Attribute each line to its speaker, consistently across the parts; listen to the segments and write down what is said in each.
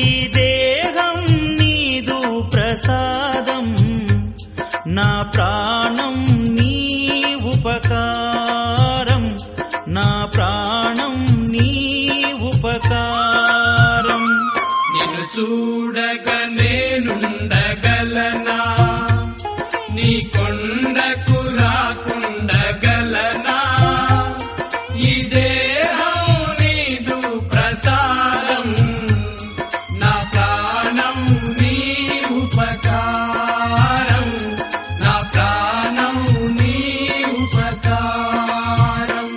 Speaker 1: దేహం నీదు ప్రసాదం నా ప్రాణం నీ ఉపకారం నా ప్రాణం నీ ఉపకారం
Speaker 2: నిన్ను చూడక నేనుండగలనా నీ కొండకు రాకుండగలనా ఈ దేహం నీదు ప్రసాదం నా ప్రాణం నీ ఉపకారం నా ప్రాణం నీ ఉపకారం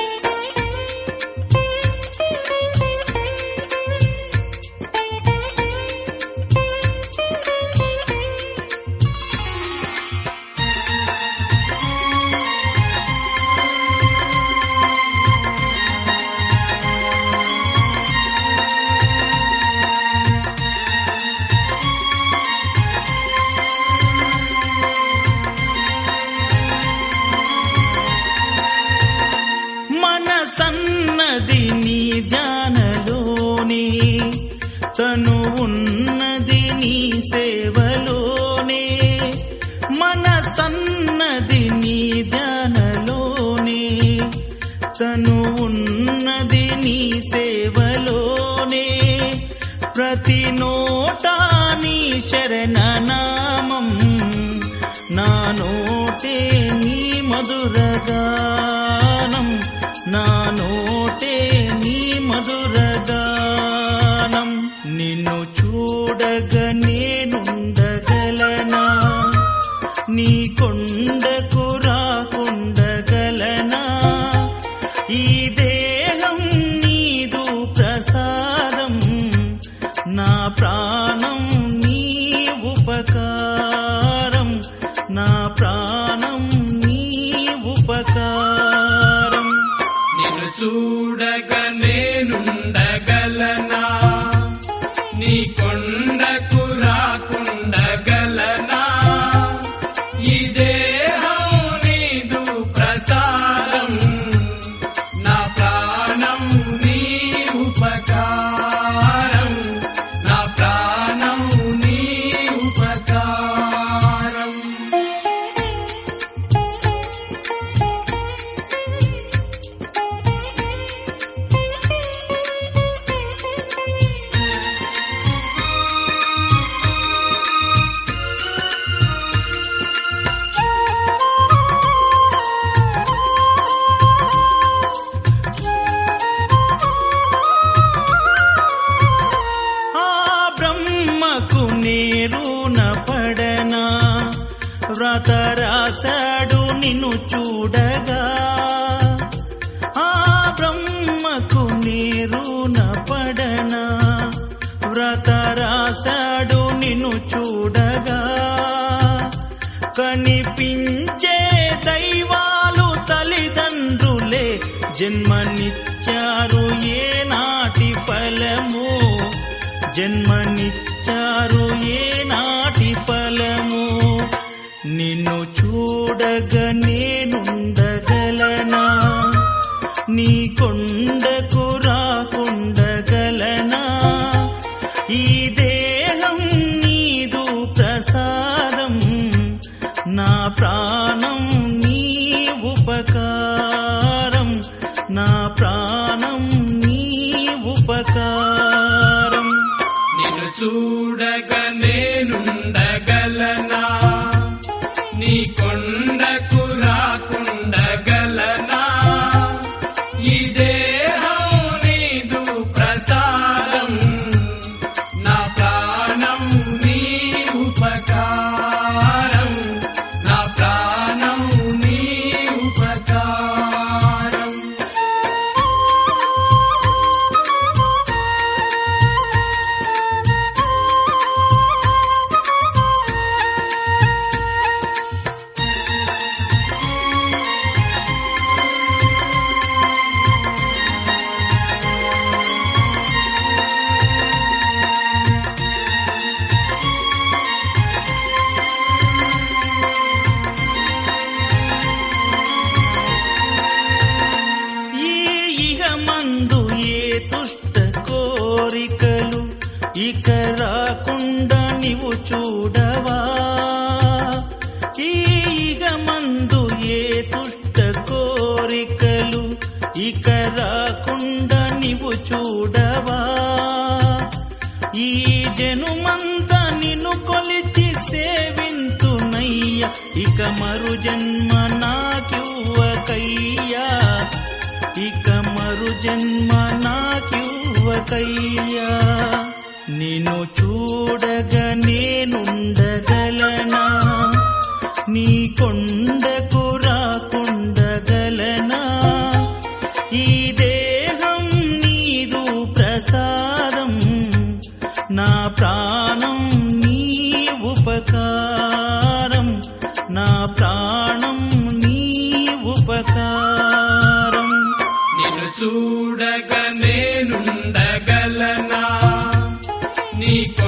Speaker 1: మనసన్నది నీ ధ్యానలోనే తను ఉన్నది నీ సేవలోనే మనసన్నది నీ ధ్యానలోనే తను ఉన్నది నీ సేవలోనే ప్రతి నోటా నీ శరణనామం నా నోటే నీ మధురగానం నా నోటే నీ మధురగానం నిన్ను చూడగ నేనుండగలనా నీ కొండకు రాకుండగలనా ఈ దేహం నీదు ప్రసాదం నా ప్రాణం నీ ఉపకారం నా ప్రాణం నీ ఉపకారం
Speaker 2: నిన్ను చూడక నేనుండగలనా నీ కొండకు రాకుండగలనా ఈ దేహం నీదు ప్రసాదం నా ప్రాణం నీ ఉపకారం నా ప్రాణం నీ ఉపకారం
Speaker 1: ఆ బ్రహ్మకు నేరున పడనా వ్రత రాశాడు నిన్ను చూడగా ఆ బ్రహ్మకు నేరున పడనా వ్రత రాశాడు నిన్ను చూడగా కనిపించే దైవాలు తల్లిదండ్రులే జన్మనిచ్చారు ఏ నాటి ఫలము జన్మనిచ్చారు ఏ నాటి ఫలము నిన్ను చూడగ నేనుండగలనా నీ కొండకు రాకుండగలనా ఈ దేహం నీదు ప్రసాదం నా ప్రాణం నీ ఉపకారం నా ప్రాణం నీ ఉపకారం
Speaker 2: నిన్ను చూడక నేనుండగలనా నీ కొండకు రాకుండగలనా ఈ దేహం నీదు ప్రసాదం నా ప్రాణం నీ ఉపకారం నా ప్రాణం నీ ఉపకారం
Speaker 1: ఇక రాకుండా నీవు చూడవా ఈగ మందు ఏ దుష్ట కోరికలు ఇక రాకుండా నీవు చూడవా ఈ జనుమంతా నిన్ను కొలిచి సేవింతునయ్య ఇక మరు జన్మ నాకివ్వకయ్యా ఇక మరు జన్మ నాకివ్వకయ్యా నిన్ను చూడగా నేనుండగలనా నీ కొండకు రాకుండగలనా ఈ దేహం నీదు ప్రసాదం నా ప్రాణం నీ ఉపకారం నా ప్రాణం నీ ఉపకారం
Speaker 2: నిన్ను చూడక నేనుండగలనా నీ